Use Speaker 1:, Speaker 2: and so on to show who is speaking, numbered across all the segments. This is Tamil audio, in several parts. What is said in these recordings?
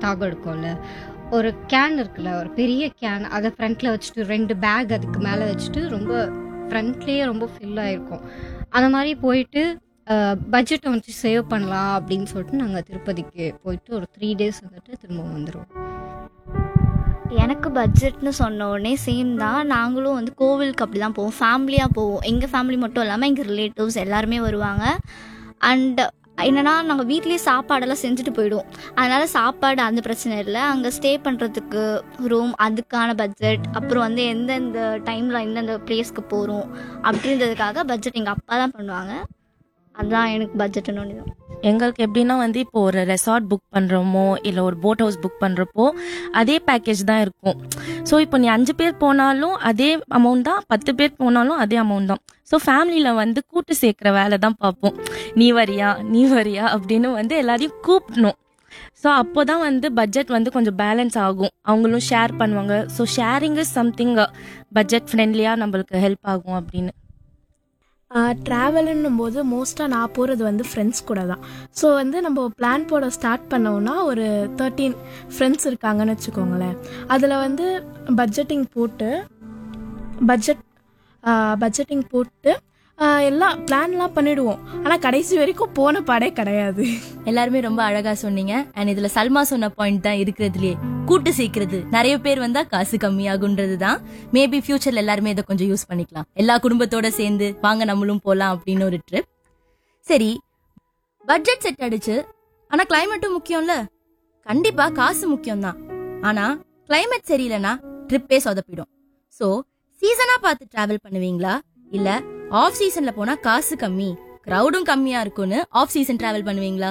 Speaker 1: தாகம் எடுக்கும்ல ஒரு கேன் இருக்குல்ல ஒரு பெரிய கேன் அதை ஃப்ரண்ட்டில் வச்சுட்டு ரெண்டு பேக் அதுக்கு மேலே வச்சுட்டு ரொம்ப ஃப்ரண்ட்லேயே ரொம்ப ஃபில் ஆகிருக்கும் அந்த மாதிரி போயிட்டு பட்ஜெட்டை வந்து சேவ் பண்ணலாம் அப்படின்னு சொல்லிட்டு நாங்கள் திருப்பதிக்கு போயிட்டு ஒரு த்ரீ டேஸ் வந்துட்டு திரும்ப வந்துடுவோம்
Speaker 2: எனக்கு பட்ஜெட்னு சொன்ன உடனே சேம் தான் நாங்களும் வந்து கோவிலுக்கு அப்படி தான் போவோம் ஃபேமிலியாக போவோம் எங்கள் ஃபேமிலி மட்டும் இல்லாமல் எங்கள் ரிலேட்டிவ்ஸ் எல்லாருமே வருவாங்க அண்ட் என்னன்னா நாங்கள் வீட்லேயே சாப்பாடெல்லாம் செஞ்சுட்டு போயிடுவோம் அதனால் சாப்பாடு அந்த பிரச்சனை இல்லை அங்கே ஸ்டே பண்ணுறதுக்கு ரூம் அதுக்கான பட்ஜெட் அப்புறம் வந்து எந்தெந்த டைமில் எந்தெந்த பிளேஸ்க்கு போகிறோம் அப்படின்றதுக்காக பட்ஜெட் எங்கள் அப்பா தான் பண்ணுவாங்க அதுதான் எனக்கு பட்ஜெட்னு ஒன்று தான்
Speaker 3: எங்களுக்கு எப்படின்னா வந்து இப்போ ஒரு ரெசார்ட் புக் பண்ணுறோமோ இல்லை ஒரு போட் ஹவுஸ் புக் பண்ணுறப்போ அதே பேக்கேஜ் தான் இருக்கும் ஸோ இப்போ நீ அஞ்சு பேர் போனாலும் அதே அமௌண்ட் தான் பத்து பேர் போனாலும் அதே அமௌண்ட் தான் ஸோ ஃபேமிலியில் வந்து கூட்டு சேர்க்குற வேலை தான் பார்ப்போம் நீ வரியா நீ வரியா அப்படின்னு வந்து எல்லாரையும் கூப்பிடணும் ஸோ அப்போ தான் வந்து பட்ஜெட் வந்து கொஞ்சம் பேலன்ஸ் ஆகும் அவங்களும் ஷேர் பண்ணுவாங்க so sharing is something budget ஃப்ரெண்ட்லியாக நம்மளுக்கு ஹெல்ப் ஆகும் அப்படின்னு
Speaker 4: ட்ராவலுன்னும் போது மோஸ்ட்டாக நான் போகிறது வந்து ஃப்ரெண்ட்ஸ் கூட தான் ஸோ வந்து நம்ம பிளான் போட ஸ்டார்ட் பண்ணோம்னா ஒரு தேர்ட்டீன் ஃப்ரெண்ட்ஸ் இருக்காங்கன்னு வச்சுக்கோங்களேன் அதில் வந்து பட்ஜெட்டிங் போட்டு பட்ஜெட் பட்ஜெட்டிங் போட்டு ஆஹ், எல்லாம் பிளான்லாம் பண்ணிடுவோம் ஆனால் கடைசி வரைக்கும் போன பாடே கிடையாது
Speaker 5: எல்லாருமே ரொம்ப அழகா சொன்னீங்க அண்ட் இதுல சல்மா சொன்ன பாயிண்ட் தான் இருக்கிறதுலயே கூட்டு சேர்க்கிறது நிறைய பேர் வந்தா காசு கம்மியாகுன்றது தான் மேபி ஃபியூச்சர்ல எல்லாருமே இதை கொஞ்சம் யூஸ் பண்ணிக்கலாம் எல்லா குடும்பத்தோட சேர்ந்து வாங்க நம்மளும் போலாம் அப்படின்னு ஒரு ட்ரிப் சரி பட்ஜெட் செட் அடிச்சு ஆனா கிளைமேட்டும் முக்கியம்ல கண்டிப்பா காசு முக்கியம் தான் ஆனா கிளைமேட் சரியில்லைன்னா ட்ரிப்பே சொதப்பிடும் சோ சீசனா பார்த்து டிராவல் பண்ணுவீங்களா இல்ல ஆஃப் சீசன்ல போனா காசு கம்மி கிரவுடும் கம்மியா இருக்கும்னு ஆஃப் சீசன் டிராவல் பண்ணுவீங்களா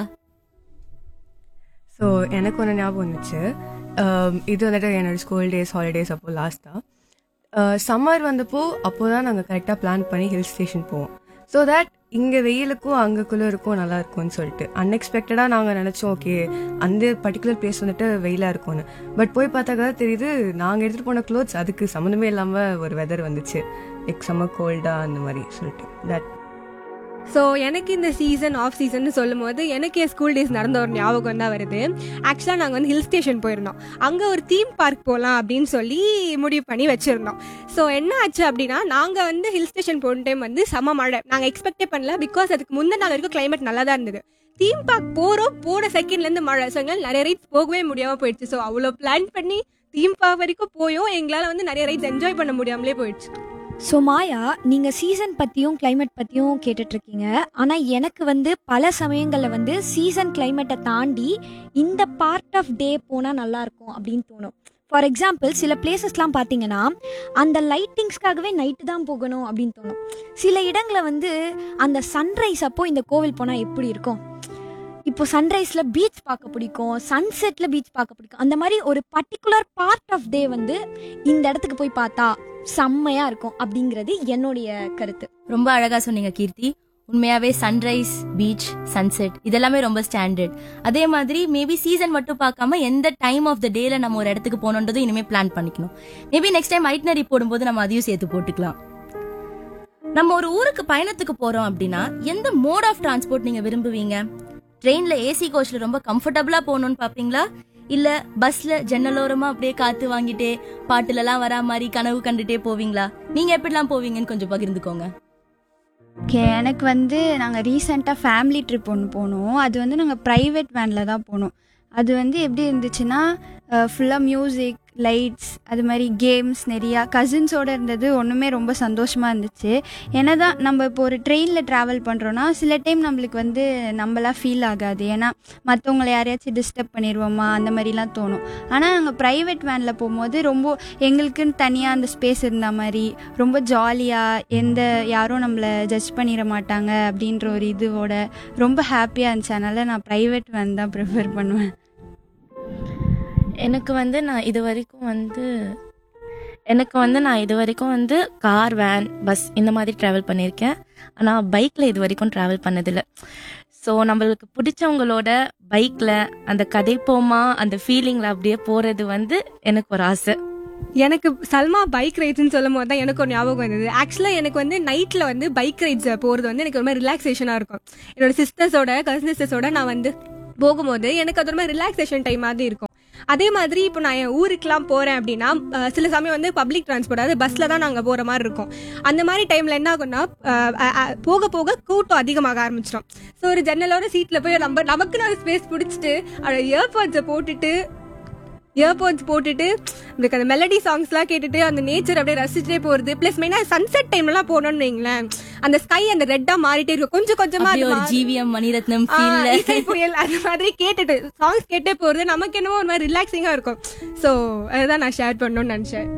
Speaker 6: ஸோ எனக்கு ஒன்று ஞாபகம் வந்துச்சு Um, இது வந்துட்டு என்னோட ஸ்கூல் டேஸ் ஹாலிடேஸ் அப்போ லாஸ்ட்டாக சம்மர் வந்தப்போ அப்போ தான் நாங்கள் கரெக்டாக பிளான் பண்ணி ஹில் ஸ்டேஷன் போவோம் ஸோ தட் இங்கே வெயிலுக்கும் அங்கே குளிருக்கும் நல்லா இருக்கும்னு சொல்லிட்டு அன்எக்ஸ்பெக்டடாக நாங்கள் நினச்சோம் ஓகே அந்த பர்டிகுலர் பிளேஸ் வந்துட்டு வெயிலாக இருக்கும்னு பட் போய் பார்த்தாக்கா தெரியுது நாங்கள் எடுத்துகிட்டு போன க்ளோத்ஸ் அதுக்கு சம்மந்தமே இல்லாமல் ஒரு வெதர் வந்துச்சு லைக் செம்ம கோல்டாக அந்த மாதிரி சொல்லிட்டு தட்
Speaker 7: ஸோ எனக்கு இந்த சீசன் ஆஃப் சீசன் சொல்லும் போது எனக்கு என் ஸ்கூல் டேஸ் நடந்த ஒரு ஞாபகம் தான் வருது ஆக்சுவலாக நாங்கள் வந்து ஹில் ஸ்டேஷன் போயிருந்தோம் அங்கே ஒரு தீம் பார்க் போகலாம் அப்படின்னு சொல்லி முடிவு பண்ணி வச்சுருந்தோம் ஸோ என்ன ஆச்சு அப்படின்னா நாங்கள் வந்து ஹில் ஸ்டேஷன் போன டைம் வந்து செம மழை நாங்கள் எக்ஸ்பெக்டே பண்ணல பிகாஸ் அதுக்கு முந்தின நாள் வரைக்கும் கிளைமேட் நல்லா தான் இருந்தது தீம் பார்க் போகிறோம் போன செகண்ட்லேருந்து மழை ஸோ எங்களால் நிறைய ரைட்ஸ் போகவே முடியாமல் போயிடுச்சு ஸோ அவ்வளோ பிளான் பண்ணி தீம் பார்க் வரைக்கும் போயும் எங்களால் வந்து நிறைய ரைட்ஸ் என்ஜாய் பண்ண முடியாமலே போயிடுச்சு
Speaker 8: ஸோ மாயா நீங்கள் சீசன் பற்றியும் climate பற்றியும் கேட்டுட்ருக்கீங்க ஆனால் எனக்கு வந்து பல சமயங்களில் வந்து சீசன் கிளைமேட்டை தாண்டி இந்த பார்ட் ஆஃப் டே போனால் நல்லாயிருக்கும் அப்படின்னு தோணும் ஃபார் எக்ஸாம்பிள் சில பிளேசஸ்லாம் பார்த்தீங்கன்னா அந்த லைட்டிங்ஸ்க்காகவே நைட்டு தான் போகணும் அப்படின்னு தோணும் சில இடங்களை வந்து அந்த சன்ரைஸ் அப்போ இந்த கோவில் போனால் எப்படி இருக்கும் இப்போ சன்ரைஸில் பீச் பார்க்க பிடிக்கும் சன்செட்டில் பீச் பார்க்க பிடிக்கும் அந்த மாதிரி ஒரு பர்டிகுலர் பார்ட் ஆஃப் டே வந்து இந்த இடத்துக்கு போய் பார்த்தா செம்மையா இருக்கும் அப்படிங்கிறது என்னுடைய கருத்து
Speaker 5: ரொம்ப அழகா சொன்னீங்க கீர்த்தி உண்மையாவே சன்ரைஸ் பீச் சன்செட் இதெல்லாமே ரொம்ப ஸ்டாண்டர்ட் அதே மாதிரி மேபி சீசன் மட்டும் பார்க்காம எந்த டைம் ஆஃப் த டேல நம்ம ஒரு இடத்துக்கு போகணுன்றதும் இனிமே பிளான் பண்ணிக்கணும் மேபி நெக்ஸ்ட் டைம் ஐட்னரி போடும்போது நம்ம அதையும் சேர்த்து போட்டுக்கலாம் நம்ம ஒரு ஊருக்கு பயணத்துக்கு போறோம் அப்படின்னா எந்த மோட் ஆஃப் டிரான்ஸ்போர்ட் நீங்க விரும்புவீங்க ட்ரெயின்ல ஏசி கோச்ல ரொம்ப கம்ஃபர்டபுளா போகணும்னு பாப்பீங்களா இல்ல பஸ்ல ஜன்னலோரமா அப்படியே காத்து வாங்கிட்டே பாட்டுல எல்லாம் வரா மாதிரி கனவு கண்டுட்டே போவீங்களா நீங்க எப்படிலாம் போவீங்கன்னு கொஞ்சம் பகிர்ந்துக்கோங்க
Speaker 9: ஓகே எனக்கு வந்து நாங்கள் ரீசெண்டாக ஃபேமிலி ட்ரிப் ஒன்று போனோம் அது வந்து நாங்கள் ப்ரைவேட் வேனில் தான் போனோம் அது வந்து எப்படி இருந்துச்சுன்னா ஃபுல்லாக மியூசிக் லைட்ஸ் அது மாதிரி கேம்ஸ் நிறையா கசின்ஸோடு இருந்தது ஒன்றுமே ரொம்ப சந்தோஷமாக இருந்துச்சு ஏன்னா தான் நம்ம இப்போ ஒரு ட்ரெயினில் ட்ராவல் பண்ணுறோன்னா சில டைம் நம்மளுக்கு வந்து நம்மளா ஃபீல் ஆகாது ஏன்னா மற்றவங்கள யாரையாச்சும் டிஸ்டர்ப் பண்ணிடுவோமா அந்த மாதிரிலாம் தோணும் ஆனால் நாங்கள் ப்ரைவேட் வேனில் போகும்போது ரொம்ப எங்களுக்குன்னு தனியாக அந்த ஸ்பேஸ் இருந்த மாதிரி ரொம்ப ஜாலியாக எந்த யாரும் நம்மளை ஜட்ஜ் பண்ணிட மாட்டாங்க அப்படின்ற ஒரு இதுவோட ரொம்ப ஹாப்பியாக இருந்துச்சு அதனால் நான் ப்ரைவேட் வேன் தான் ப்ரிஃபர் பண்ணுவேன்
Speaker 3: எனக்கு வந்து நான் இது வரைக்கும் வந்து எனக்கு வந்து நான் இது வரைக்கும் வந்து கார் வேன் பஸ் இந்த மாதிரி ட்ராவல் பண்ணியிருக்கேன் ஆனால் பைக்கில் இது வரைக்கும் ட்ராவல் பண்ணதில்லை ஸோ நம்மளுக்கு பிடிச்சவங்களோட பைக்கில் அந்த கதைப்போமா அந்த ஃபீலிங்கில் அப்படியே போகிறது வந்து எனக்கு ஒரு ஆசை
Speaker 7: எனக்கு சல்மா பைக் ரைட்ஸ்னு சொல்லும் போது தான் எனக்கு ஒரு ஞாபகம் வந்தது ஆக்சுவலாக எனக்கு வந்து நைட்டில் வந்து பைக் ரைட்ஸ் போகிறது வந்து எனக்கு ரொம்ப ரிலாக்ஸேஷனாக இருக்கும் என்னோட சிஸ்டர்ஸோட கசின் சிஸ்டர்ஸோட நான் வந்து போகும்போது எனக்கு அது ரொம்ப ரிலாக்ஸேஷன் டைம் மாதிரி இருக்கும் அதே மாதிரி இப்போ நான் என் ஊருக்குலாம் போகிறேன் அப்படின்னா அஹ், சில சமயம் வந்து பப்ளிக் டிரான்ஸ்போர்ட் அதாவது பஸ்ஸில் தான் நாங்கள் போகிற மாதிரி இருக்கும் அந்த மாதிரி டைமில் என்ன ஆகும்னா அஹ், அஹ், அஹ், போக போக கூட்டம் அதிகமாக ஆரம்பிச்சிடும் ஸோ ஒரு ஜன்னலோட சீட்டில் போய் நம்ம நமக்குன்னு ஒரு ஸ்பேஸ் பிடிச்சிட்டு அதை இயர்பாட்ஸை போட்டுட்டு இயர்போட்ஸ் போட்டுட்டு உங்களுக்கு அந்த மெலடி சாங்ஸ்லாம் கேட்டுட்டு அந்த நேச்சர் அப்படியே ரசிச்சுட்டே போகிறது ப்ளஸ் மெயினாக சன்செட் டைம்லாம் போனோம்னு வைங்களேன் அந்த ஸ்கை அந்த ரெட்டாக மாறிட்டே இருக்கும் கொஞ்சம் கொஞ்சமாக
Speaker 5: அப்படியே ஒரு ஜிவிஎம் மணிரத்னம் ஃபீல்ல
Speaker 7: இசை புயல் அந்த மாதிரி கேட்டுட்டு சாங்ஸ் கேட்டே போகிறது நமக்கு என்னமோ ஒரு மாதிரி ரிலாக்ஸிங்காக இருக்கும் ஸோ அதுதான் நான் ஷேர் பண்ணணும்னு நினச்சேன்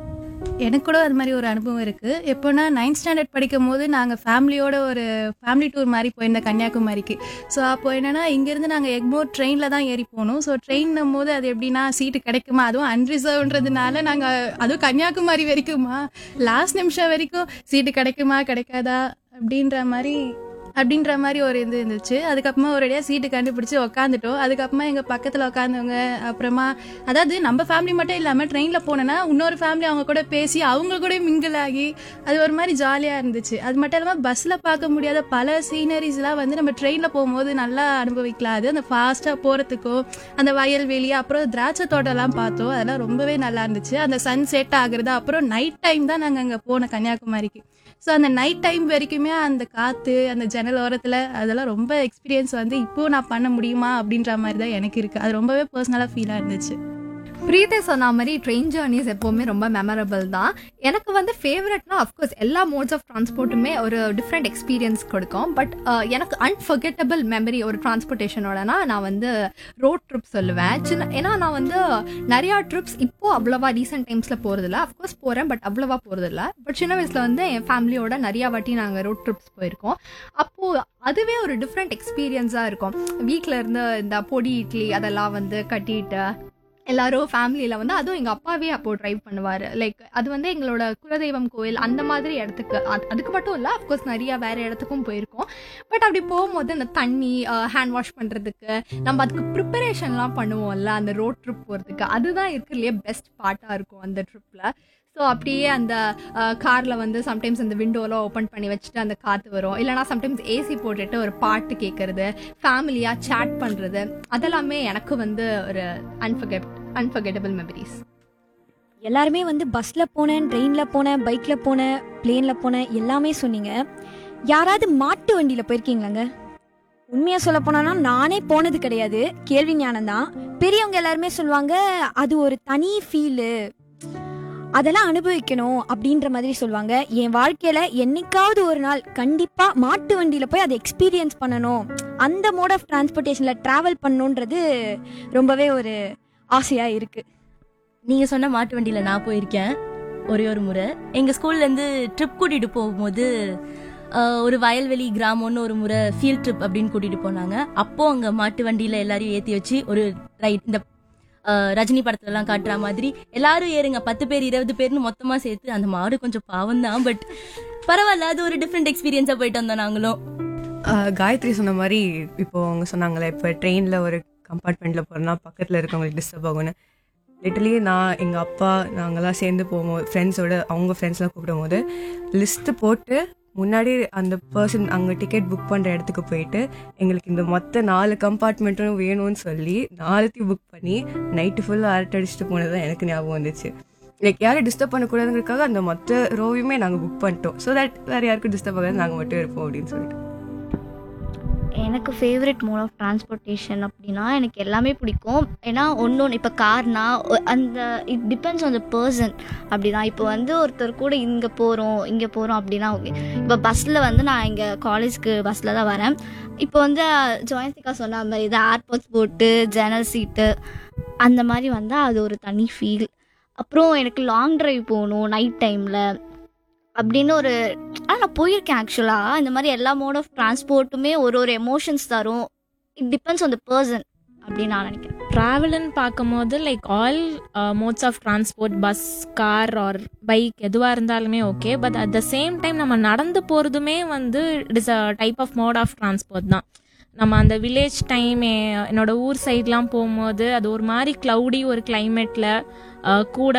Speaker 10: எனக்கு கூட அது மாதிரி ஒரு அனுபவம் இருக்கு எப்போனா நைன்த் ஸ்டாண்டர்ட் படிக்கும் போது நாங்கள் ஃபேமிலியோட ஒரு ஃபேமிலி டூர் மாதிரி போயிருந்தோம் கன்னியாகுமரிக்கு ஸோ அப்போ என்னன்னா இங்கேருந்து நாங்கள் எக்மோர் ட்ரெயினில் தான் ஏறி போகணும் ஸோ ட்ரெயின்னும் போது அது எப்படின்னா சீட்டு கிடைக்குமா அதுவும் அன்ரிசர்வ்ன்றதுனால நாங்கள் அதுவும் கன்னியாகுமரி வரைக்குமா லாஸ்ட் நிமிஷம் வரைக்கும் சீட்டு கிடைக்குமா கிடைக்காதா அப்படின்ற மாதிரி அப்படின்ற மாதிரி ஒரு இது இருந்துச்சு அதுக்கப்புறமா ஒரேடியாக சீட்டு கண்டுபிடிச்சி உக்காந்துட்டோம் அதுக்கப்புறமா எங்கள் பக்கத்தில் உட்காந்தவங்க அப்புறமா அதாவது நம்ம ஃபேமிலி மட்டும் இல்லாமல் ட்ரெயினில் போனோன்னா இன்னொரு ஃபேமிலி அவங்க கூட பேசி அவங்க கூட மிங்கிள் ஆகி அது ஒரு மாதிரி ஜாலியாக இருந்துச்சு அது மட்டும் இல்லாமல் பஸ்ஸில் பார்க்க முடியாத பல சீனரிஸ்லாம் வந்து நம்ம ட்ரெயினில் போகும்போது நல்லா அனுபவிக்கலாம் அது அந்த ஃபாஸ்ட்டாக போகிறதுக்கும் அந்த வயல்வெளி அப்புறம் திராட்சை தோட்டம்லாம் பார்த்தோம் அதெல்லாம் ரொம்பவே நல்லா இருந்துச்சு அந்த சன் செட் ஆகுறது அப்புறம் நைட் டைம் தான் நாங்கள் அங்கே போனோம் கன்னியாகுமரிக்கு ஸோ அந்த நைட் டைம் வரைக்குமே அந்த காற்று அந்த ஜன்னல் ஓரத்தில் அதெல்லாம் ரொம்ப எக்ஸ்பீரியன்ஸ் வந்து இப்போ நான் பண்ண முடியுமா அப்படின்ற மாதிரி தான் எனக்கு இருக்குது அது ரொம்பவே பர்சனலாக ஃபீலாக இருந்துச்சு
Speaker 11: பிரீத்தி சொன்ன மாதிரி ட்ரெயின் ஜேர்னிஸ் எப்போவுமே ரொம்ப மெமரபிள் தான் எனக்கு வந்து ஃபேவரட்னா அஃப்கோர்ஸ் எல்லா மோட்ஸ் ஆஃப் டிரான்ஸ்போர்ட்டுமே ஒரு டிஃப்ரெண்ட் எக்ஸ்பீரியன்ஸ் கொடுக்கும் பட் எனக்கு அன்ஃபர்கெட்டபிள் மெமரி ஒரு டிரான்ஸ்போர்ட்டேஷனோடனா நான் வந்து ரோட் ட்ரிப் சொல்லுவேன் சின்ன ஏன்னா நான் வந்து நிறையா ட்ரிப்ஸ் இப்போ அவ்வளோவா ரீசெண்ட் டைம்ஸில் போகிறதில்ல அஃப்கோர்ஸ் போகிறேன் பட் அவ்வளோவா போகிறதில்ல பட் சின்ன வயசில் வந்து என் ஃபேமிலியோட நிறையா வாட்டி நாங்கள் ரோட் ட்ரிப்ஸ் போயிருக்கோம் அப்போது அதுவே ஒரு டிஃப்ரெண்ட் எக்ஸ்பீரியன்ஸாக இருக்கும் வீட்டில் இருந்து இந்த பொடி இட்லி அதெல்லாம் வந்து கட்டிட்டு எல்லாரும் ஃபேமிலியில் வந்து அதுவும் எங்கள் அப்பாவே அப்போ ட்ரைவ் பண்ணுவார் லைக் அது வந்து எங்களோட குலதெய்வம் கோயில் அந்த மாதிரி இடத்துக்கு அது- அதுக்கு மட்டும் இல்லை அஃப்கோர்ஸ் நிறையா வேறு இடத்துக்கும் போயிருக்கோம் பட் அப்படி போகும்போது அந்த தண்ணி ஹேண்ட் வாஷ் பண்ணுறதுக்கு நம்ம அதுக்கு ப்ரிப்பரேஷன்லாம் பண்ணுவோம்ல அந்த ரோட் ட்ரிப் போகிறதுக்கு அதுதான் இருக்கிறதுலே பெஸ்ட் பார்ட்டாக இருக்கும் அந்த ட்ரிப்பில் ஸோ அப்படியே அந்த காரில் வந்து சம்டைம்ஸ் அந்த விண்டோலாம் ஓப்பன் பண்ணி வச்சுட்டு அந்த காற்று வரும் இல்லைனா சம்டைம்ஸ் ஏசி போட்டுட்டு ஒரு பாட்டு கேட்குறது ஃபேமிலியாக சேட் பண்ணுறது அதெல்லாமே எனக்கு வந்து ஒரு அன்ஃபர்கெட் அன்ஃபர்கெட்டபிள் மெமரிஸ்
Speaker 8: எல்லாருமே வந்து பஸ்ஸில் போனேன் ட்ரெயினில் போனேன் பைக்கில் போனேன் பிளேனில் போனேன் எல்லாமே சொன்னீங்க யாராவது மாட்டு வண்டியில் போயிருக்கீங்களாங்க உண்மையாக சொல்ல போனோன்னா நானே போனது கிடையாது கேள்வி ஞானம் தான் பெரியவங்க எல்லாருமே சொல்லுவாங்க அது ஒரு தனி ஃபீலு அதெல்லாம் அனுபவிக்கணும் அப்படின்ற மாதிரி சொல்லுவாங்க என் வாழ்க்கையில் என்னைக்காவது ஒரு நாள் கண்டிப்பாக மாட்டு வண்டியில் போய் அதை எக்ஸ்பீரியன்ஸ் பண்ணணும் அந்த மோட் ஆஃப் டிரான்ஸ்போர்ட்டேஷனில் ட்ராவல் பண்ணணுன்றது ரொம்பவே ஒரு ஆசையாக இருக்குது
Speaker 5: நீங்க சொன்ன மாட்டு வண்டியில நான் போயிருக்கேன் ஒரே ஒரு முறை எங்க ஸ்கூல்ல இருந்து ட்ரிப் கூட்டிட்டு போகும்போது ஆஹ், ஒரு வயல்வெளி கிராமம்னு ஒரு முறை ஃபீல்ட் ட்ரிப் அப்படின்னு கூட்டிட்டு போனாங்க அப்போ அங்க மாட்டு வண்டியில எல்லாரையும் ஏத்தி வச்சு ஒரு ரைட் இந்த ஆஹ், ரஜினி படத்துல எல்லாம் காட்டுற மாதிரி எல்லாரும் ஏறுங்க பத்து பேர் இருபது பேர்னு மொத்தமா சேர்த்து அந்த மாடு கொஞ்சம் பாவம் தான் பட் பரவாயில்ல அது ஒரு டிஃப்ரெண்ட் எக்ஸ்பீரியன்ஸா போயிட்டு வந்தோம் நாங்களும்
Speaker 6: ஆஹ் காயத்ரி சொன்ன மாதிரி இப்போ அவங்க சொன்னாங்களே இப்போ ட்ரெயினில் ஒரு கம்பார்ட்மெண்ட்டில் போகிறோன்னா பக்கத்தில் இருக்கவங்களுக்கு டிஸ்டர்ப் ஆகும்னு லிட்டலி நான் எங்கள் அப்பா நாங்கெல்லாம் சேர்ந்து போகும்போது ஃப்ரெண்ட்ஸோட அவங்க ஃப்ரெண்ட்ஸ்லாம் கூப்பிடும் போது லிஸ்ட்டு போட்டு முன்னாடி அந்த பர்சன் அங்கே டிக்கெட் புக் பண்ணுற இடத்துக்கு போயிட்டு எங்களுக்கு இந்த மொத்த நாலு கம்பார்ட்மெண்ட்டும் வேணும்னு சொல்லி நாலுத்தையும் புக் பண்ணி நைட்டு ஃபுல்லாக அரட்டை அடிச்சுட்டு போனது தான் எனக்கு ஞாபகம் வந்துச்சு லைக் யாரும் டிஸ்டர்ப் பண்ணக்கூடாதுங்கிறதுக்காக அந்த மொத்த ரோவையுமே நாங்கள் புக் பண்ணிட்டோம் ஸோ தட் வேறு யாருக்கும் டிஸ்டர்ப் ஆகாது நாங்கள் மட்டும் இருப்போம் அப்படின்னு சொல்லிட்டு
Speaker 2: எனக்கு ஃபேவரட் மோட் ஆஃப் டிரான்ஸ்போர்ட்டேஷன் அப்படின்னா எனக்கு எல்லாமே பிடிக்கும் ஏன்னா ஒன்று ஒன்று இப்போ கார்னா ஒ- அந்த it depends on the person அப்படிதான் இப்போ வந்து ஒருத்தர் கூட இங்கே போகிறோம் இங்கே போகிறோம் அப்படின்னா ஓகே இப்போ பஸ்ஸில் வந்து நான் இங்கே காலேஜ்க்கு பஸ்ஸில் தான் வரேன் இப்போ வந்து ஜோயந்திகா சொன்ன மாதிரி இது ஏர்பாட்ஸ் போட்டு ஜன்னல் சீட்டு அந்த மாதிரி வந்தால் அது ஒரு தனி ஃபீல் அப்புறம் எனக்கு லாங் டிரைவ் போகணும் நைட் டைமில் அப்படின்னு ஒரு ஆனால் நான் போயிருக்கேன் ஆக்சுவலாக இந்த மாதிரி எல்லா மோட் ஆஃப் டிரான்ஸ்போர்ட்டுமே ஒரு ஒரு எமோஷன்ஸ் தரும் it depends on the person அப்படின்னு நான் நினைக்கிறேன்
Speaker 12: ட்ராவல்னு பார்க்கும்போது like all modes of transport bus car or bike எதுவாக இருந்தாலுமே okay but at the same time நம்ம நடந்து போகிறதுமே வந்து it is a type of mode of transport தான் நம்ம அந்த வில்லேஜ் டைம் என்னோட ஊர் சைட்லாம் போகும்போது அது ஒரு மாதிரி க்ளவுடி ஒரு கிளைமேட்டில் கூட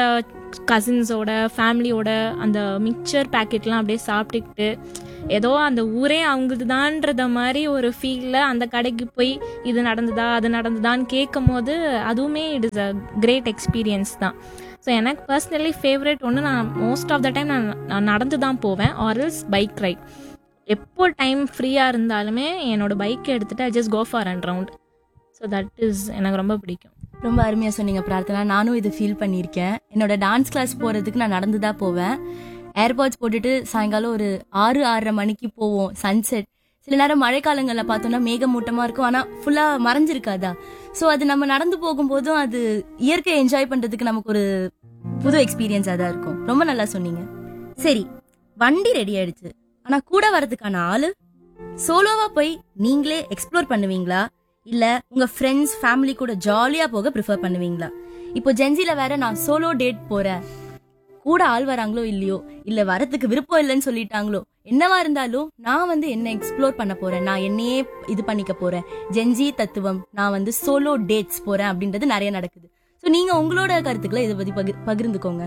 Speaker 12: கசின்ஸோட ஃபேமிலியோட அந்த மிக்சர் பேக்கெட்லாம் அப்படியே சாப்பிட்டுக்கிட்டு ஏதோ அந்த ஊரே அவங்களுதுதான்றத மாதிரி ஒரு ஃபீலில் அந்த கடைக்கு போய் இது நடந்ததா அது நடந்ததான்னு கேட்கும் போது அதுவுமே it is a great experience தான் ஸோ எனக்கு பர்சனலி ஃபேவரட் ஒன்று நான் மோஸ்ட் ஆஃப் த டைம் நான் நான் நடந்து தான் போவேன் ஆர்எல்ஸ் பைக் ரைட் எப்போ டைம் ஃப்ரீயாக இருந்தாலுமே என்னோட பைக்கை எடுத்துகிட்டு I just go for and round so that is எனக்கு ரொம்ப பிடிக்கும்
Speaker 5: ரொம்ப அருமையா சொன்னீங்க பிரார்த்தனா நானும் இதை ஃபீல் பண்ணியிருக்கேன் என்னோட டான்ஸ் கிளாஸ் போறதுக்கு நான் நடந்து தான் போவேன் ஏர்பாட்ஸ் போட்டுட்டு சாயங்காலம் ஒரு ஆறு ஆறரை மணிக்கு போவோம் சன்செட் சில நேரம் மழைக்காலங்களில் பார்த்தோம்னா மேகமூட்டமா இருக்கும் ஆனா ஃபுல்லா மறைஞ்சிருக்காதா ஸோ அது நம்ம நடந்து போகும்போதும் அது இயற்கை என்ஜாய் பண்றதுக்கு நமக்கு ஒரு புது எக்ஸ்பீரியன்ஸாக தான் இருக்கும் ரொம்ப நல்லா சொன்னீங்க சரி வண்டி ரெடி ஆயிடுச்சு ஆனா கூட வரதுக்கான ஆளு சோலோவா போய் நீங்களே எக்ஸ்ப்ளோர் பண்ணுவீங்களா இல்ல உங்க ஃப்ரெண்ட்ஸ் ஃபேமிலி கூட ஜாலியா போக ப்ரிஃபர் பண்ணுவீங்களா இப்போ ஜென்சில வேற நான் சோலோ டேட் போறேன் கூட ஆள் வராங்களோ இல்லையோ இல்ல வரதுக்கு விருப்பம் இல்லைன்னு சொல்லிட்டாங்களோ என்னவா இருந்தாலும் நான் வந்து என்ன எக்ஸ்ப்ளோர் பண்ண போறேன் நான் என்னையே இது பண்ணிக்க போறேன் ஜென்ஜி தத்துவம் நான் வந்து சோலோ டேட்ஸ் போறேன் அப்படின்றது நிறைய நடக்குது ஸோ நீங்க உங்களோட கருத்துக்களை இதை பத்தி பகிர்- பகிர்ந்துக்கோங்க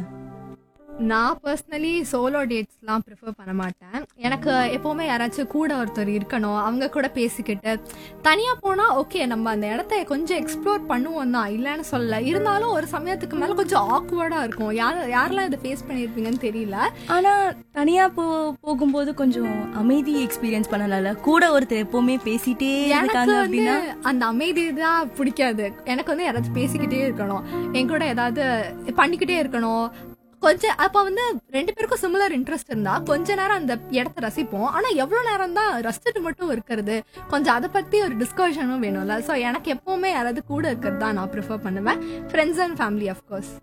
Speaker 11: நான் பர்சனலி சோலோ டேட்ஸ்லாம் ப்ரிஃபர் பண்ண மாட்டேன் எனக்கு எப்போவுமே யாராச்சும் கூட ஒருத்தர் இருக்கணும் அவங்க கூட பேசிக்கிட்டு தனியாக போனால் ஓகே நம்ம அந்த இடத்த கொஞ்சம் எக்ஸ்ப்ளோர் பண்ணுவோம் தான் இல்லைன்னு சொல்லல இருந்தாலும் ஒரு சமயத்துக்கு மேலே கொஞ்சம் ஆக்வர்டாக இருக்கும் யார் யாரெல்லாம் இதை ஃபேஸ் பண்ணியிருப்பீங்கன்னு தெரியல
Speaker 5: ஆனா தனியா போ போகும்போது கொஞ்சம் அமைதி எக்ஸ்பீரியன்ஸ் பண்ணலாம்ல கூட ஒருத்தர் எப்பவுமே பேசிட்டே
Speaker 11: எனக்கு
Speaker 5: இருக்காங்க
Speaker 11: வந்து
Speaker 5: அப்படின்னா
Speaker 11: அந்த அமைதி தான் பிடிக்காது எனக்கு வந்து யாராச்சும் பேசிக்கிட்டே இருக்கணும் என் கூட ஏதாவது பண்ணிக்கிட்டே இருக்கணும் கொஞ்சம் அப்ப வந்து ரெண்டு பேருக்கும் சிமிலர் இன்ட்ரெஸ்ட் இருந்தா கொஞ்ச நேரம் அந்த இடத்த ரசிப்போம் ஆனா எவ்வளவு நேரம் தான் ரசிச்சுட்டு மட்டும் இருக்கிறது கொஞ்சம் அதை பத்தி ஒரு டிஸ்கஷனும் வேணும்ல ஸோ எனக்கு எப்பவுமே யாராவது கூட இருக்கிறது தான் நான் ப்ரிஃபர் பண்ணுவேன் friends and family of course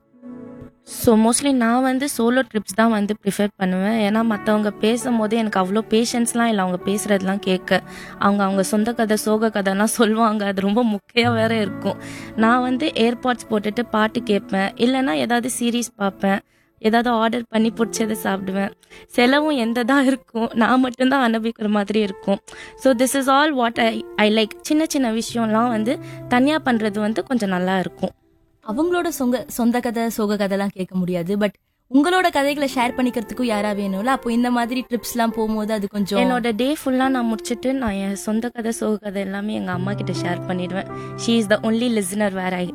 Speaker 3: so mostly நான் வந்து சோலோ ட்ரிப்ஸ் தான் வந்து ப்ரிஃபர் பண்ணுவேன் ஏன்னா மற்றவங்க பேசும்போது எனக்கு அவ்வளோ பேஷன்ஸ்லாம் இல்லை அவங்க பேசுகிறதுலாம் கேட்க அவங்க அவங்க சொந்த கதை சோக கதைலாம் சொல்லுவாங்க அது ரொம்ப முக்கியம் வேற இருக்கும் நான் வந்து ஏர்பாட்ஸ் போட்டுட்டு பாட்டு கேட்பேன் இல்லைன்னா ஏதாவது சீரீஸ் பார்ப்பேன் ஏதாவது ஆர்டர் பண்ணி பிடிச்சதை சாப்பிடுவேன் செலவும் எந்த தான் இருக்கும் நான் மட்டும்தான் அனுபவிக்கிற மாதிரி இருக்கும் so this is all what I I like சின்ன சின்ன விஷயம்லாம் வந்து தனியாக பண்ணுறது வந்து கொஞ்சம் நல்லா இருக்கும்
Speaker 5: அவங்களோட சொந்த சொந்த கதை சோக கதைலாம் கேட்க முடியாது பட் உங்களோட கதைகளை ஷேர் பண்ணிக்கிறதுக்கும் யாரா வேணும்ல அப்போ இந்த மாதிரி ட்ரிப்ஸ்லாம் போகும்போது அது கொஞ்சம்
Speaker 3: என்னோட டே ஃபுல்லாக நான் முடிச்சுட்டு நான் என் சொந்த கதை சோக கதை எல்லாமே எங்கள் அம்மா கிட்ட ஷேர் பண்ணிடுவேன் she is the only listener where I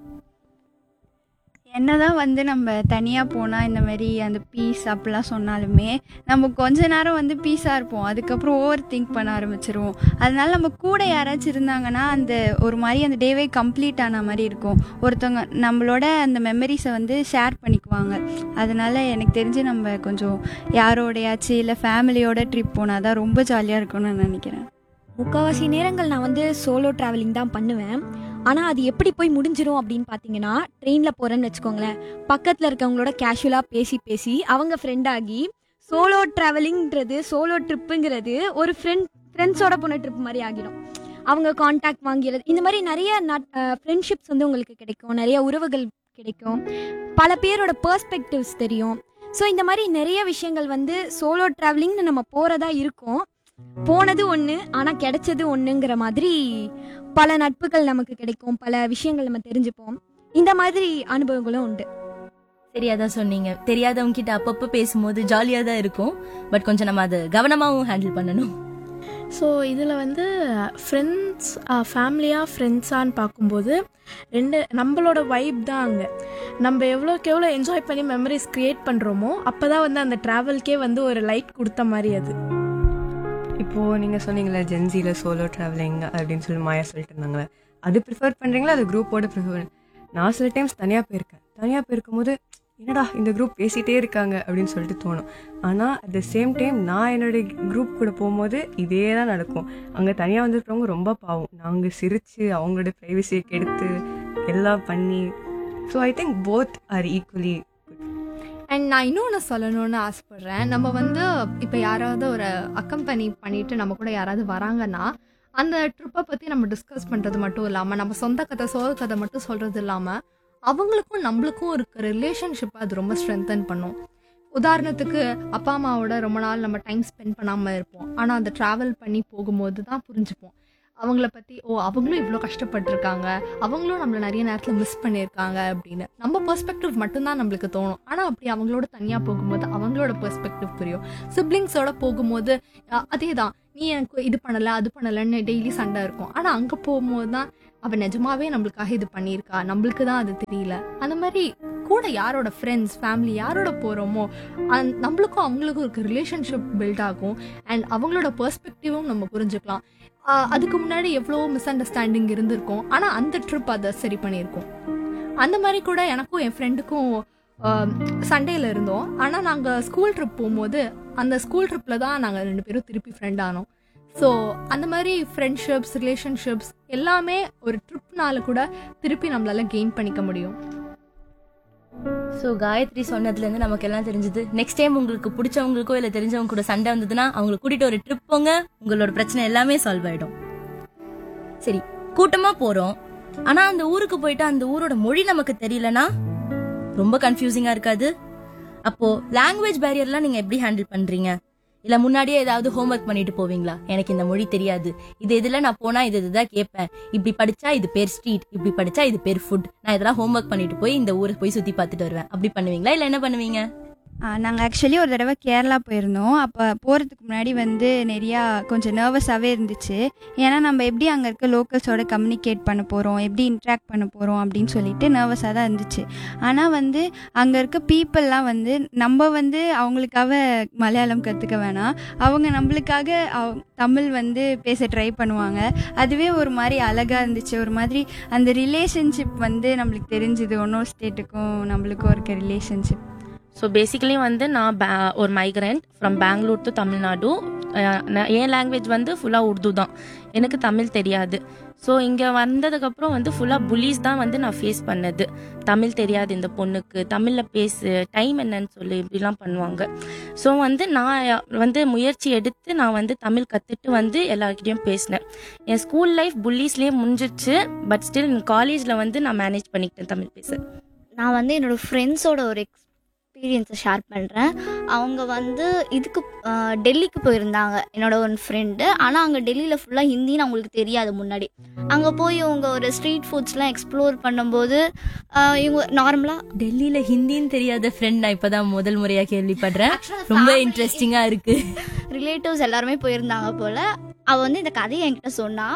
Speaker 9: என்னதான் வந்து நம்ம தனியாக போனால் இந்த மாதிரி அந்த பீஸ் அப்படிலாம் சொன்னாலுமே நம்ம கொஞ்ச நேரம் வந்து பீஸாக இருப்போம் அதுக்கப்புறம் ஓவர் திங்க் பண்ண ஆரம்பிச்சிருவோம் அதனால நம்ம கூட யாராச்சும் இருந்தாங்கன்னா அந்த ஒரு மாதிரி அந்த டேவே கம்ப்ளீட் ஆன மாதிரி இருக்கும் ஒருத்தவங்க நம்மளோட அந்த மெமரிஸை வந்து ஷேர் பண்ணிக்குவாங்க அதனால எனக்கு தெரிஞ்சு நம்ம கொஞ்சம் யாரோடையாச்சும் இல்லை ஃபேமிலியோட ட்ரிப் போனால் தான் ரொம்ப ஜாலியாக இருக்கும்னு நான் நினைக்கிறேன்
Speaker 8: முக்கால்வாசி நேரங்கள் நான் வந்து சோலோ ட்ராவலிங் தான் பண்ணுவேன் ஆனால் அது எப்படி போய் முடிஞ்சிரும் அப்படின்னு பார்த்தீங்கன்னா ட்ரெயினில் போகிறேன்னு வச்சுக்கோங்களேன் பக்கத்தில் இருக்கவங்களோட கேஷுவலாக பேசி பேசி அவங்க ஃப்ரெண்ட் ஆகி சோலோ ட்ராவலிங்கிறது சோலோ ட்ரிப்புங்கிறது ஒரு ஃப்ரெண்ட் ஃப்ரெண்ட்ஸோட போன ட்ரிப் மாதிரி ஆகிடும் அவங்க காண்டாக்ட் வாங்கிறது இந்த மாதிரி நிறைய நட் ஃப்ரெண்ட்ஷிப்ஸ் வந்து உங்களுக்கு கிடைக்கும் நிறைய உறவுகள் கிடைக்கும் பல பேரோட பர்ஸ்பெக்டிவ்ஸ் தெரியும் ஸோ இந்த மாதிரி நிறைய விஷயங்கள் வந்து சோலோ ட்ராவலிங்னு நம்ம போகிறதா இருக்கும் போனது ஒன்று ஆனால் கிடைச்சது ஒன்றுங்கிற மாதிரி பல நட்புகள் நமக்கு கிடைக்கும் பல விஷயங்கள் நம்ம தெரிஞ்சுப்போம் இந்த மாதிரி அனுபவங்களும் உண்டு
Speaker 5: சரி அதான் சொன்னீங்க தெரியாதவங்க கிட்ட அப்பப்போ பேசும்போது ஜாலியா தான் இருக்கும் பட் கொஞ்சம் நம்ம அதை கவனமாவும் ஹேண்டில் பண்ணணும்
Speaker 4: ஸோ இதில் வந்து ஃப்ரெண்ட்ஸ் ஃபேமிலியாக ஃப்ரெண்ட்ஸான்னு பார்க்கும்போது ரெண்டு நம்மளோட வைப் தான் அங்கே நம்ம எவ்வளோக்கு எவ்வளோ என்ஜாய் பண்ணி மெமரிஸ் க்ரியேட் பண்ணுறோமோ அப்போ தான் வந்து அந்த ட்ராவல்க்கே வந்து ஒரு லைட் கொடுத்த மாதிரி அது
Speaker 6: இப்போது நீங்கள் சொன்னீங்களே ஜென்சியில் சோலோ ட்ராவலிங் அப்படின்னு சொல்லி மாயா சொல்லிட்டு இருந்தாங்களே அது ப்ரிஃபர் பண்ணுறீங்களா அது குரூப்போட ப்ரிஃபர் நான் சில டைம்ஸ் தனியாக போயிருக்கேன் தனியாக போயிருக்கும் போது என்னடா இந்த குரூப் பேசிகிட்டே இருக்காங்க அப்படின்னு சொல்லிட்டு தோணும் ஆனால் அட் த சேம் டைம் நான் என்னுடைய குரூப் கூட போகும்போது இதே தான் நடக்கும் அங்கே தனியாக வந்துருக்கிறவங்க ரொம்ப பாவம் நாங்கள் சிரித்து அவங்களோட ப்ரைவசியை கெடுத்து எல்லாம் பண்ணி so I think both are equally
Speaker 11: and நான் இன்னொன்று சொல்லணும்னு ஆசைப்படுறேன் நம்ம வந்து இப்போ யாராவது ஒரு அக்கம்பெனி பண்ணிட்டு நம்ம கூட யாராவது வராங்கன்னா அந்த ட்ரிப்பை பற்றி நம்ம டிஸ்கஸ் பண்ணுறது மட்டும் இல்லாமல் நம்ம சொந்த கதை சோக கதை மட்டும் சொல்கிறது இல்லாமல் அவங்களுக்கும் நம்மளுக்கும் இருக்க ரிலேஷன்ஷிப்பை அது ரொம்ப ஸ்ட்ரென்தன் பண்ணும் உதாரணத்துக்கு அப்பா அம்மாவோட ரொம்ப நாள் நம்ம டைம் ஸ்பெண்ட் பண்ணாமல் இருப்போம் ஆனால் அந்த ட்ராவல் பண்ணி போகும்போது தான் புரிஞ்சுப்போம் அவங்கள பற்றி ஓ அவங்களும் இவ்வளோ கஷ்டப்பட்டிருக்காங்க அவங்களும் நம்மளை நிறைய நேரத்தில் மிஸ் பண்ணியிருக்காங்க அப்படின்னு நம்ம பெர்ஸ்பெக்டிவ் மட்டும்தான் நம்மளுக்கு தோணும் ஆனால் அப்படி அவங்களோட தனியாக போகும்போது அவங்களோட பெர்ஸ்பெக்டிவ் புரியும் சிப்ளிங்ஸோட போகும்போது அஹ், அதே தான் நீ எனக்கு இது பண்ணலை அது பண்ணலைன்னு டெய்லி சண்டை இருக்கும் ஆனால் அங்கே போகும்போது தான் அவன் நிஜமாவே நம்மளுக்காக இது பண்ணியிருக்கா நம்மளுக்கு தான் அது தெரியல அந்த மாதிரி கூட யாரோட ஃப்ரெண்ட்ஸ் ஃபேமிலி யாரோட போகிறோமோ அந் நம்மளுக்கும் அவங்களுக்கும் இருக்க ரிலேஷன்ஷிப் பில்ட் ஆகும் அண்ட் அவங்களோட பெர்ஸ்பெக்டிவும் நம்ம புரிஞ்சுக்கலாம் ஆஹ் அதுக்கு முன்னாடி எவ்வளோ மிஸ் அண்டர்ஸ்டாண்டிங் இருந்திருக்கும் ஆனால் அந்த ட்ரிப் அதை சரி பண்ணியிருக்கோம் அந்த மாதிரி கூட எனக்கும் என் ஃப்ரெண்டுக்கும் சண்டேல இருந்தோம் ஆனால் நாங்கள் ஸ்கூல் ட்ரிப் போகும்போது அந்த ஸ்கூல் ட்ரிப்பில் தான் நாங்கள் ரெண்டு பேரும் திருப்பி ஃப்ரெண்ட் ஆனோம் ஸோ அந்த மாதிரி ஃப்ரெண்ட்ஷிப்ஸ் ரிலேஷன்ஷிப்ஸ் எல்லாமே ஒரு ட்ரிப்னால கூட திருப்பி நம்மளால கெயின் பண்ணிக்க முடியும்
Speaker 5: ஸோ காயத்ரி சொன்னதுல இருந்து நமக்கு எல்லாம் தெரிஞ்சது நெக்ஸ்ட் டைம் உங்களுக்கு பிடிச்சவங்களுக்கோ இல்ல தெரிஞ்சவங்க கூட சண்டை வந்ததுன்னா அவங்களை கூட்டிட்டு ஒரு ட்ரிப் போங்க உங்களோட பிரச்சனை எல்லாமே சால்வ் ஆயிடும் சரி கூட்டமா போறோம் ஆனா அந்த ஊருக்கு போயிட்டு அந்த ஊரோட மொழி நமக்கு தெரியலனா ரொம்ப கன்ஃபியூசிங்கா இருக்காது அப்போ லாங்குவேஜ் பேரியர்லாம் நீங்க எப்படி ஹேண்டில் பண்றீங்க இல்ல முன்னாடியே ஏதாவது ஹோம்ஒர்க் பண்ணிட்டு போவீங்களா எனக்கு இந்த மொழி தெரியாது இது இதுல நான் போனா இது இதுதான் கேட்பேன் இப்படி படிச்சா இது பேர் ஸ்ட்ரீட் இப்படி படிச்சா இது பேர் ஃபுட் நான் இதெல்லாம் ஹோம்ஒர்க் பண்ணிட்டு போய் இந்த ஊரை போய் சுத்தி பார்த்துட்டு வருவேன் அப்படி பண்ணுவீங்களா இல்ல என்ன பண்ணுவீங்க
Speaker 9: நாங்கள் ஆக்சுவலி ஒரு தடவை கேரளா போயிருந்தோம் அப்போ போகிறதுக்கு முன்னாடி வந்து நிறையா கொஞ்சம் நர்வஸாகவே இருந்துச்சு ஏன்னா நம்ம எப்படி அங்கே இருக்க லோக்கல்ஸோட கம்யூனிகேட் பண்ண போகிறோம் எப்படி இன்ட்ராக்ட் பண்ண போகிறோம் அப்படின்னு சொல்லிட்டு நர்வஸாக தான் இருந்துச்சு ஆனால் வந்து அங்கே இருக்க பீப்புளெலாம் வந்து நம்ம வந்து அவங்களுக்காக மலையாளம் கற்றுக்க வேணாம் அவங்க நம்மளுக்காக அவ- தமிழ் வந்து பேச ட்ரை பண்ணுவாங்க அதுவே ஒரு மாதிரி அழகாக இருந்துச்சு ஒரு மாதிரி அந்த ரிலேஷன்ஷிப் வந்து நம்மளுக்கு தெரிஞ்சுது ஒன்னொரு ஸ்டேட்டுக்கும் நம்மளுக்கும் இருக்க ரிலேஷன்ஷிப்
Speaker 3: ஸோ பேசிக்கலி வந்து நான் பே- ஒரு migrant from Bangalore to Tamil Nadu அஹ் நான் என் லாங்குவேஜ் வந்து ஃபுல்லாக உருது தான் எனக்கு தமிழ் தெரியாது ஸோ இங்கே வந்ததுக்கப்புறம் வந்து ஃபுல்லாக புலீஸ் தான் வந்து நான் ஃபேஸ் பண்ணது தமிழ் தெரியாது இந்த பொண்ணுக்கு தமிழில் பேசு டைம் என்னன்னு சொல்லு இப்படிலாம் பண்ணுவாங்க ஸோ வந்து நான் வந்து முயற்சி எடுத்து நான் வந்து தமிழ் கற்றுட்டு வந்து எல்லாருக்கிட்டையும் பேசினேன் என் ஸ்கூல் லைஃப் புல்லீஸ்லேயே முடிஞ்சிச்சு பட் ஸ்டில் காலேஜில் வந்து நான் மேனேஜ் பண்ணிக்கிட்டேன் தமிழ் பேச
Speaker 2: நான் வந்து என்னோட ஃப்ரெண்ட்ஸோட ஒரு எக்ஸ்பீரியன்ஸை ஷேர் பண்ணுறேன் அவங்க வந்து இதுக்கு ஆஹ், டெல்லிக்கு போயிருந்தாங்க என்னோட ஒரு ஃப்ரெண்டு ஆனால் அங்கே டெல்லியில் ஃபுல்லாக ஹிந்தின்னு அவங்களுக்கு தெரியாது முன்னாடி அங்கே போய் இவங்க ஒரு ஸ்ட்ரீட் ஃபுட்ஸ்லாம் எக்ஸ்ப்ளோர் பண்ணும்போது ஆஹ், இவங்க நார்மலாக
Speaker 5: டெல்லியில ஹிந்தின்னு தெரியாத ஃப்ரெண்ட் நான் இப்பதான் முதல் முறையா கேள்விப்படுறேன் ரொம்ப இன்ட்ரெஸ்டிங்கா இருக்கு
Speaker 2: ரிலேட்டிவ்ஸ் எல்லாருமே போயிருந்தாங்க போல் அவள் வந்து இந்த கதையை என்கிட்ட சொன்னா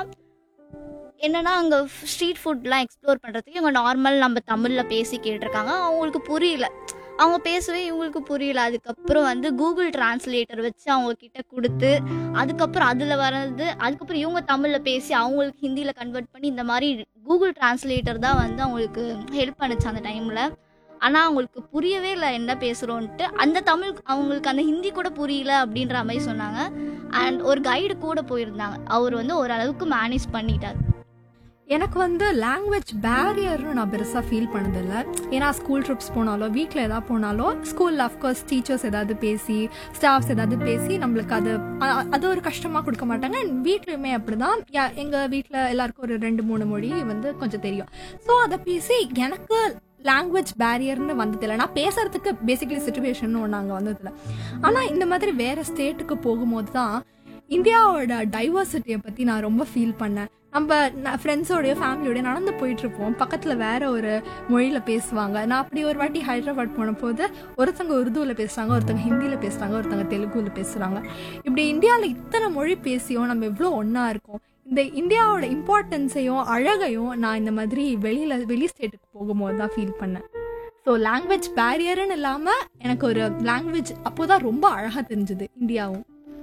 Speaker 2: என்னன்னா அங்கே ஸ்ட்ரீட் ஃபுட்லாம் எக்ஸ்ப்ளோர் பண்ணுறதுக்கு இவங்க நார்மல் நம்ம தமிழில் பேசி கேட்டிருக்காங்க அவங்களுக்கு புரியல அவங்க பேசவே இவங்களுக்கு புரியல அதுக்கப்புறம் வந்து கூகுள் டிரான்ஸ்லேட்டர் வச்சு அவங்க கிட்ட கொடுத்து அதுக்கப்புறம் அதில் வர்றது அதுக்கப்புறம் இவங்க தமிழில் பேசி அவங்களுக்கு ஹிந்தியில் கன்வெர்ட் பண்ணி இந்த மாதிரி கூகுள் டிரான்ஸ்லேட்டர் தான் வந்து அவங்களுக்கு ஹெல்ப் பண்ணுச்சு அந்த டைமில் ஆனால் அவங்களுக்கு புரியவே இல்லை என்ன பேசுகிறோன்ட்டு அந்த தமிழ் அவங்களுக்கு அந்த ஹிந்தி கூட புரியல அப்படின்ற மாதிரி சொன்னாங்க அண்ட் ஒரு கைடு கூட போயிருந்தாங்க அவர் வந்து ஓரளவுக்கு மேனேஜ் பண்ணிட்டார்
Speaker 11: எனக்கு வந்து லாங்குவேஜ் பேரியர்னு நான் பெருசாக ஃபீல் பண்ணதில்ல ஏன்னா ஸ்கூல் ட்ரிப்ஸ் போனாலோ வீட்டில் ஏதாவது போனாலோ ஸ்கூலில் அஃப்கோர்ஸ் டீச்சர்ஸ் ஏதாவது பேசி ஸ்டாஃப்ஸ் ஏதாவது பேசி நம்மளுக்கு அது அ- அது ஒரு கஷ்டமாக கொடுக்க மாட்டாங்க அண்ட் வீட்லையுமே அப்படி தான் எங்கள் வீட்டில் எல்லாருக்கும் ஒரு ரெண்டு மூணு மொழி வந்து கொஞ்சம் தெரியும் ஸோ அதை பேசி எனக்கு லாங்குவேஜ் பேரியர்னு வந்ததில்லை நான் பேசுறதுக்கு பேசிக்கலி சுச்சுவேஷன் ஒன்று அங்கே வந்ததில்லை ஆனால் இந்த மாதிரி வேறு ஸ்டேட்டுக்கு போகும்போது தான் இந்தியாவோட டைவர்சிட்டியை பற்றி நான் ரொம்ப ஃபீல் பண்ணேன் நம்ம ஃப்ரெண்ட்ஸோடய ஃபேமிலியோடய நடந்து போயிட்டு இருப்போம் பக்கத்தில் வேற ஒரு மொழியில் பேசுவாங்க நான் அப்படி ஒரு வாட்டி ஹைதராபாத் போன போது ஒருத்தங்க உருதுவில் பேசுகிறாங்க ஒருத்தங்க ஹிந்தியில் பேசுகிறாங்க ஒருத்தங்க தெலுங்குல பேசுகிறாங்க இப்படி இந்தியாவில் இத்தனை மொழி பேசியும் நம்ம எவ்வளோ ஒன்றா இருக்கோம் இந்த இந்தியாவோட இம்பார்ட்டன்ஸையும் அழகையும் நான் இந்த மாதிரி வெளியில் வெளி ஸ்டேட்டுக்கு போகும்போது தான் ஃபீல் பண்ணேன் ஸோ லாங்குவேஜ் பேரியர்னு இல்லாமல் எனக்கு ஒரு லாங்குவேஜ் அப்போ தான் ரொம்ப அழகாக தெரிஞ்சுது இந்தியாவும்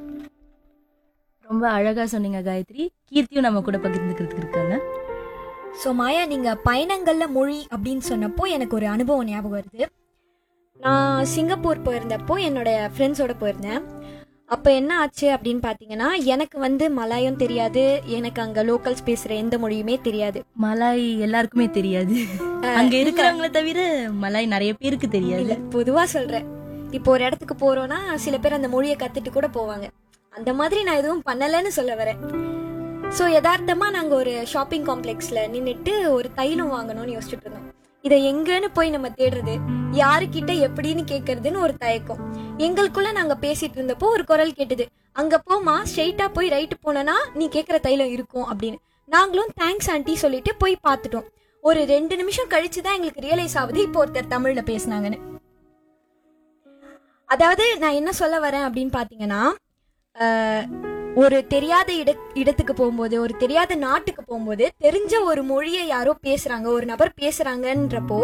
Speaker 5: ரொம்ப அழகா சொன்னீங்க காயத்ரி கீர்த்தியும் நம்ம கூட பகிர்ந்துக்கிறதுக்கு இருக்காங்க
Speaker 8: ஸோ மாயா நீங்கள் பயணங்களில் மொழி அப்படின்னு சொன்னப்போ எனக்கு ஒரு அனுபவம் ஞாபகம் வருது நான் சிங்கப்பூர் போயிருந்தப்போ என்னோட ஃப்ரெண்ட்ஸோட போயிருந்தேன் அப்போ என்ன ஆச்சு அப்படின்னு பார்த்தீங்கன்னா எனக்கு வந்து மலாயும் தெரியாது எனக்கு அங்கே லோக்கல்ஸ் பேசுகிற எந்த மொழியுமே தெரியாது
Speaker 5: மலாய் எல்லாருக்குமே தெரியாது அங்க இருக்கிறவங்கள தவிர மலாய் நிறைய பேருக்கு தெரியாது
Speaker 8: இல்லை பொதுவாக சொல்கிறேன் இப்போ ஒரு இடத்துக்கு போகிறோன்னா சில பேர் அந்த மொழியை கற்றுட்டு கூட போவாங்க அந்த மாதிரி நான் எதுவும் பண்ணலைன்னு சொல்ல வரேன் ஸோ யதார்த்தமாக நாங்கள் ஒரு ஷாப்பிங் காம்ப்ளெக்ஸில் நின்றுட்டு ஒரு தைலம் வாங்கணும்னு யோசிச்சுட்டு இருந்தோம் இதை எங்கன்னு போய் நம்ம தேடுறது யாருக்கிட்ட எப்படின்னு கேட்கறதுன்னு ஒரு தயக்கம் எங்களுக்குள்ள நாங்கள் பேசிட்டு இருந்தப்போ ஒரு குரல் கேட்டது அங்கே போமா ஸ்ட்ரெயிட்டாக போய் ரைட்டு போனனா நீ கேட்குற தைலம் இருக்கும் அப்படின்னு நாங்களும் தேங்க்ஸ் ஆண்டி சொல்லிட்டு போய் பார்த்துட்டோம் ஒரு ரெண்டு நிமிஷம் கழிச்சு தான் எங்களுக்கு ரியலைஸ் ஆகுது இப்போ ஒருத்தர் தமிழில் பேசுனாங்கன்னு அதாவது நான் என்ன சொல்ல வரேன் அப்படின்னு பார்த்தீங்கன்னா அஹ், ஒரு தெரியாத இட இடத்துக்கு போகும்போது ஒரு தெரியாத நாட்டுக்கு போகும்போது தெரிஞ்ச ஒரு மொழியை யாரோ பேசுறாங்க ஒரு நபர் பேசுறாங்கன்றப்போ